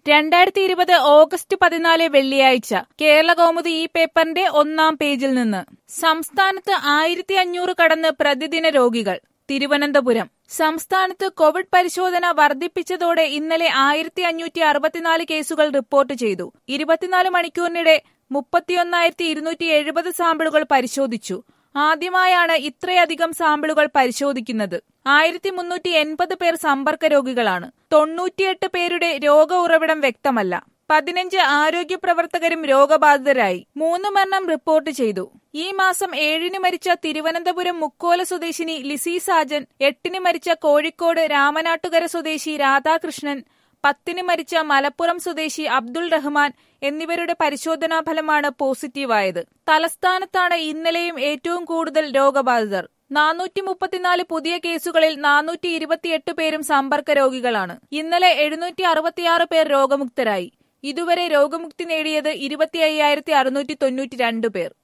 രണ്ടായിരത്തി ഇരുപത് ഓഗസ്റ്റ് പതിനാല് വെള്ളിയാഴ്ച കേരള കൗമുദി ഈ പേപ്പറിന്റെ ഒന്നാം പേജിൽ നിന്ന് സംസ്ഥാനത്ത് ആയിരത്തി അഞ്ഞൂറ് കടന്ന് പ്രതിദിന രോഗികൾ തിരുവനന്തപുരം സംസ്ഥാനത്ത് കോവിഡ് പരിശോധന വർദ്ധിപ്പിച്ചതോടെ ഇന്നലെ ആയിരത്തി അഞ്ഞൂറ്റി അറുപത്തിനാല് കേസുകൾ റിപ്പോർട്ട് ചെയ്തു ഇരുപത്തിനാല് മണിക്കൂറിനിടെ മുപ്പത്തിയൊന്നായിരത്തി ഇരുന്നൂറ്റി എഴുപത് സാമ്പിളുകൾ പരിശോധിച്ചു ആദ്യമായാണ് ഇത്രയധികം സാമ്പിളുകൾ പരിശോധിക്കുന്നത് ആയിരത്തി മുന്നൂറ്റി എൺപത് പേർ സമ്പർക്ക രോഗികളാണ് തൊണ്ണൂറ്റിയെട്ട് പേരുടെ രോഗ ഉറവിടം വ്യക്തമല്ല പതിനഞ്ച് ആരോഗ്യ പ്രവർത്തകരും രോഗബാധിതരായി മൂന്ന് മരണം റിപ്പോർട്ട് ചെയ്തു ഈ മാസം ഏഴിന് മരിച്ച തിരുവനന്തപുരം മുക്കോല സ്വദേശിനി ലിസി സാജൻ എട്ടിന് മരിച്ച കോഴിക്കോട് രാമനാട്ടുകര സ്വദേശി രാധാകൃഷ്ണൻ പത്തിന് മരിച്ച മലപ്പുറം സ്വദേശി അബ്ദുൾ റഹ്മാൻ എന്നിവരുടെ പരിശോധനാ ഫലമാണ് പോസിറ്റീവായത് തലസ്ഥാനത്താണ് ഇന്നലെയും ഏറ്റവും കൂടുതൽ രോഗബാധിതർ നാനൂറ്റി മുപ്പത്തിനാല് പുതിയ കേസുകളിൽ നാനൂറ്റി ഇരുപത്തിയെട്ട് പേരും സമ്പർക്ക രോഗികളാണ് ഇന്നലെ എഴുന്നൂറ്റി അറുപത്തിയാറ് പേർ രോഗമുക്തരായി ഇതുവരെ രോഗമുക്തി നേടിയത് ഇരുപത്തി അയ്യായിരത്തി അറുന്നൂറ്റി തൊണ്ണൂറ്റി രണ്ട് പേർ